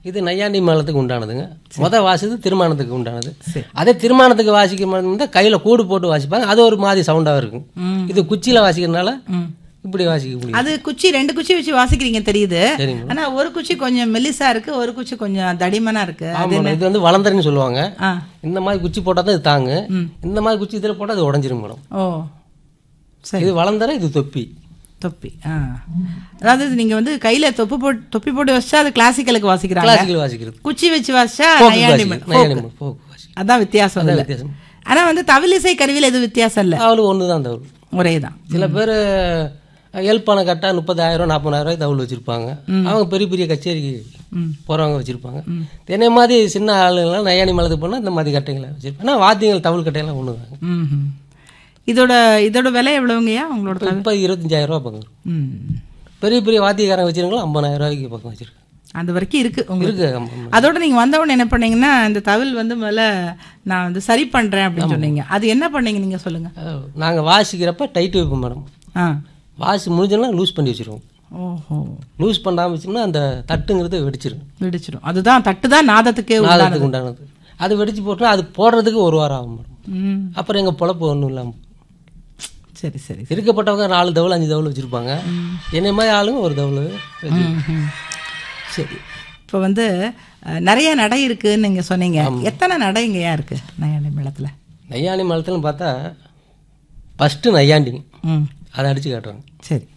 இது நையாண்டி மேளத்துக்கு உண்டானதுங்க முத வாசிது திருமணத்துக்கு உண்டானது சரி. அதே திருமணத்துக்கு வாசிக்கும் போது கையில் கூடு போட்டு வாசிப்பாங்க அது ஒரு மாதிரி சவுண்டாக இருக்கும் ம். இது குச்சியில் வாசிக்கிறதுனால ம். இப்படி வாசிக்க முடியும் அது குச்சி ரெண்டு குச்சி வச்சு வாசிக்கிறீங்க தெரியுது சரிங்க ஆனா ஒரு குச்சி கொஞ்சம் மெல்லிசா இருக்கு ஒரு குச்சி கொஞ்சம் தடிமனா இருக்கு ஆமாம் இது வந்து வளந்தரின்னு சொல்லுவாங்க ஆ இந்த மாதிரி குச்சி போட்டால் தான் இது தாங்க ம். இந்த மாதிரி குச்சி இதில் போட்டால் அது உடஞ்சிரும் மேடம் ஓ சரி இது வளந்தர இது தொப்பி தொப்பி ஆ அதாவது நீங்க வந்து கையில தொப்பு போட்டு தொப்பி போட்டு வச்சா அது கிளாசிக்கலுக்கு வாசிக்கிறாங்க கிளாசிக்கல் வாசிக்கிறது குச்சி வச்சு வாசிச்சா ஃபோக்கு நையாண்டி வாசிக்கிறது. ம- நையாண்டி ம- ஃபோக்கு வாசிக்கிறது. அதான் வித்தியாசம் அதான் அதுல. வித்தியாசம் ஆனா வந்து தவிலிசை கருவியில எதுவும் வித்தியாசம் இல்ல அவளும் ஒன்று தான் தவறு ஒரே தான் சில பேர் ஹெல்ப் பண்ண கட்டா முப்பதாயிரம் நாற்பதாயிரம் ரூபாய் தவுள் வச்சிருப்பாங்க அவங்க பெரிய பெரிய கச்சேரிக்கு ம். போகிறவங்க வச்சிருப்பாங்க இதே மாதிரி சின்ன ஆளுங்களாம் நையாணி மலத்துக்கு போனால் இந்த மாதிரி கட்டைங்களை வச்சிருப்பாங்க ஆனால் வாத்தியங்கள் தவுள் கட்டையெல்லாம் ஒன்று தாங்க ம்ஹும். இதோட இதோட விலை எவ்வளவுங்கய்யா உங்களோட தவி- இப்போ இருபத்தஞ்சாயிரம் ரூபா பக்கம் ம் பெரிய பெரிய வாத்தியக்காரங்க வச்சிருக்கலாம் ஐம்பதாயிரம் ரூபாய்க்கு பக்கம் வச்சிருக்காங்க அந்த வரைக்கும் இருக்கு உங்களுக்கு இருக்கு ஆமா. அதோட நீங்க வந்தவொடனே என்ன பண்ணீங்கன்னா இந்த தவில் வந்து முதல்ல நான் வந்து சரி பண்றேன் அப்படின்னு சொன்னீங்க அது என்ன பண்ணீங்க நீங்க சொல்லுங்க அஹ், நாங்க வாசிக்கிறப்ப டைட் வைப்போம் மேடம் ஆ வாசி முடிஞ்சோன்னா லூஸ் பண்ணி வச்சிருவோம் ஓஹோ லூஸ் பண்ணாம வச்சோம்னா அந்த தட்டுங்கிறது வெடிச்சிரும் வெடிச்சிடும் அதுதான் தட்டு தான் நாதத்துக்கே உண்டானது நாதத்துக்கு உண்டானது அது வெடிச்சு போட்டோம் அது போடுறதுக்கு ஒரு வாரம் ஆகும் மேடம் ம் அப்புறம் எங்க பொழப்பு ஒன்றும் இல்லாமல் சரி சரி இருக்கப்பட்டவங்க நாலு தவள் அஞ்சு தவள் வச்சிருப்பாங்க என்னை மாதிரி ஆளுங்க ஒரு தவள் ம்ஹும். சரி இப்போ வந்து அஹ், நிறைய நடை இருக்குன்னு நீங்க சொன்னீங்க எத்தனை நடைங்கயா இருக்கு நயாண்டி மேளத்துல நையாண்டி மலத்துலன்னு பார்த்தா ஃபஸ்ட்டு நையாண்டிங்க ம் அதை அடிச்சு காட்டுறாங்க சரி